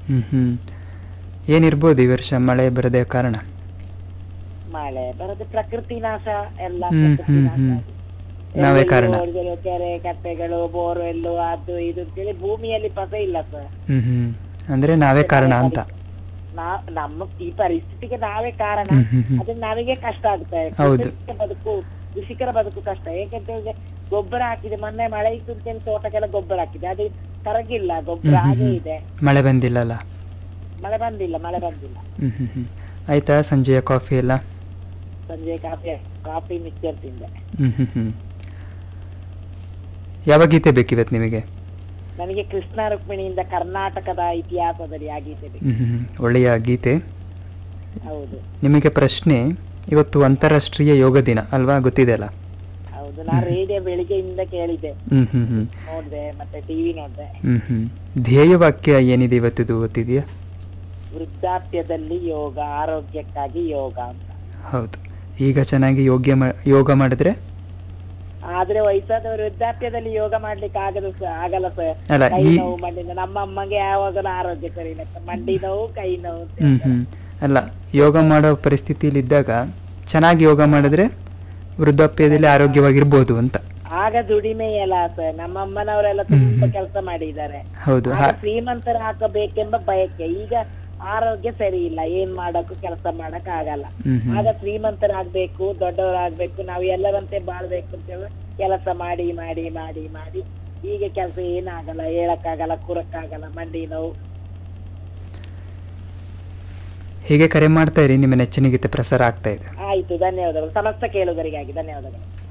ಹ್ಮ್ ಹ್ಮ್ ಏನಿರ್ಬೋದು ಈ ವರ್ಷ ಮಳೆ ಬರದೇ ಕಾರಣ ಮಳೆ ಬರೋದು ಪ್ರಕೃತಿ ನಾಶ ಎಲ್ಲ ಹ್ಮ್, ಪ್ರಕೃತಿ ಹ್ಮ್, ನಾಶ ಹ್ಮ್. ಆಗಿದೆ. ನಾವೇ ಎಲ್ಲೆಲ್ಲೂ ಕಾರಣ. ನೋಡಿದ್ರು ಕೆರೆ ಕಟ್ಟೆಗಳು ಬೋರ್ವೆಲ್ಲು ಅದು ಇದು ಅಂತೇಳಿ ಭೂಮಿಯಲ್ಲಿ ಪಸ ಇಲ್ಲ ಸರ್ ಹ್ಮ್ ಹ್ಮ್ ಅಂದ್ರೆ ನಾವೇ ಕಾರಣ ಅಂತ ನಾ ನಮ್ಮ ಈ ಪರಿಸ್ಥಿತಿಗೆ ನಾವೇ ಕಾರಣ ಹ್ಮ್, ಹ್ಮ್, ಹ್ಮ್. ಅದನ್ನ ನಮಗೆ ಕಷ್ಟ ಆಗ್ತದೆ ಹೌದು. ಕೃಷಿಕ ಬದುಕು ಕೃಷಿಕರ ಬದುಕು ಕಷ್ಟ ಏಕೆಂತ ಹೇಳಿದ್ರೆ ಗೊಬ್ಬರ ಹಾಕಿದೆ ಮೊನ್ನೆ ಮಳೆ ಇತ್ತು ಅಂತೇಳಿ ತೋಟಕ್ಕೆಲ್ಲ ಗೊಬ್ಬರ ಹಾಕಿದೆ ಅದು ಕರಗಿಲ್ಲ ಗೊಬ್ಬರ ಹ್ಮ್, ಹ್ಮ್, ಹಾಗೆ ಹ್ಮ್. ಇದೆ ಮಳೆ ಬಂದಿಲ್ಲಲ್ಲ ಮಳೆ ಬಂದಿಲ್ಲ ಮಳೆ ಬಂದಿಲ್ಲ ಹ್ಮ್ ಹ್ಮ್ ಹ್ಮ್ ಆಯ್ತಾ ಸಂಜೆಯ ಕಾಫಿ ಎಲ್ಲ ಸಂಜೆ ಕಾಫಿ ಕಾಫಿ ಮಿಕ್ಸರ್ ತಿಂದೆ ಹ್ಮ್ ಹ್ಮ್ ಹ್ಮ್ ಯಾವ ಗೀತೆ ಬೇಕಿವತ್ತು ನಿಮಗೆ ನನಗೆ ಕೃಷ್ಣ ರುಕ್ಮಿಣಿಯಿಂದ ಕರ್ನಾಟಕದ ಇತಿಹಾಸದಲ್ಲಿ ಆಗೀತೆ ಬೇಕು. ಹ್ಮ್ ಹ್ಮ್ ಹ್ಮ್. ಒಳ್ಳೆಯ ಗೀತೆ ಹೌದು ನಿಮಗೆ ಪ್ರಶ್ನೆ ಇವತ್ತು ಅಂತಾರಾಷ್ಟ್ರೀಯ ಯೋಗ ದಿನ ಅಲ್ವಾ ಗೊತ್ತಿದೆ ಅಲ್ಲ ಹೌದು ನಾನ್ ರೇಡಿಯೋ ಬೆಳಿಗ್ಗೆಯಿಂದ ಕೇಳಿದೆ ಹ್ಮ್ ಹ್ಮ್ ಹ್ಮ್ ನೋಡ್ದೆ ಮತ್ತೆ ಟಿವಿ ನೋಡ್ದೆ ಹ್ಮ್ ಹ್ಮ್ ಧ್ಯೇಯವಾಕ್ಯ ಏನಿದೆ ಇವತ್ತಿದು ಗೊತ್ತಿದೆಯಾ ವೃದ್ಧಾಪ್ಯದಲ್ಲಿ ಯೋಗ ಆರೋಗ್ಯಕ್ಕಾಗಿ ಯೋಗ ಅಂತ ಹೌದು ಈಗ ಚೆನ್ನಾಗಿ ಯೋಗ್ಯ ಮಾ- ಯೋಗ ಮಾಡಿದ್ರೆ ಆದ್ರೆ ವಯಸ್ಸಾದವರು ವೃದ್ಧಾಪ್ಯದಲ್ಲಿ ಯೋಗ ಮಾಡ್ಲಿಕ್ಕೆ ಆಗಲ್ಲ ಸ- ಆಗಲ್ಲ ಸರ್ ಅಲ್ಲ, ಕೈ ಈ- ನೋವು ಮಂಡಿ ನೋವು. ನಮ್ಮ ಅಮ್ಮಗೆ ಯಾವಾಗಲೂ ಆರೋಗ್ಯ ಸರಿ ಇಲ್ಲ ಸರ್. ಮಂಡಿ ನೋವು ಕೈ ನೋವು ಅಂತ ಹ್ಮ್ ಹೇಳ್ತಾರೆ. ಹ್ಮ್ ಅಲ್ಲ ಯೋಗ ಮಾಡೋ ಪರಿಸ್ಥಿತಿಯಲ್ಲಿ ಇದ್ದಾಗ ಚೆನ್ನಾಗಿ ಯೋಗ ಮಾಡಿದ್ರೆ ವೃದ್ಧಾಪ್ಯದಲ್ಲಿ ಆರೋಗ್ಯವಾಗಿರ್ಬೋದು ಅಂತ ಆಗ ದುಡಿಮೆ ಎಲ್ಲ ಸರ್ ನಮ್ಮ ಅಮ್ಮನವರೆಲ್ಲ ತುಂಬಾ ಕೆಲಸ ಮಾಡಿದ್ದಾರೆ ಹೌದು ಆಗ ಹಾ- ಶ್ರೀಮಂತರ ಹಾಕಬೇಕೆಂಬ ಬಯಕೆ ಈಗ ಆರೋಗ್ಯ ಸರಿ ಇಲ್ಲ ಏನ್ ಮಾಡಕ್ಕೂ ಕೆಲಸ ಮಾಡಕ್ ಆಗಲ್ಲ ಹ್ಮ್ ಹ್ಮ್. ಆಗ ಶ್ರೀಮಂತರಾಗ್ಬೇಕು ದೊಡ್ಡವರಾಗ್ಬೇಕು ನಾವು ಎಲ್ಲರಂತೆ ಬಾಳ್ಬೇಕು ಅಂತ ಹೇಳಿ ಕೆಲಸ ಮಾಡಿ ಮಾಡಿ ಮಾಡಿ ಮಾಡಿ ಈಗ ಕೆಲಸ ಏನಾಗಲ್ಲ ಹೇಳಕ್ಕಾಗಲ್ಲ ಕೂರಕ್ಕಾಗಲ್ಲ ಮಂಡಿ ನೋವು ಹೀಗೆ ಕರೆ ಮಾಡ್ತಾ ಇರಿ ನಿಮ್ಮ ನೆಚ್ಚಿನ ಗೀತೆ ಪ್ರಸಾರ ಆಗ್ತಾ ಇದೆ ಆಯ್ತು ಧನ್ಯವಾದಗಳು ಸಮಸ್ತ ಕೇಳುಗರಿಗಾಗಿ ಧನ್ಯವಾದಗಳು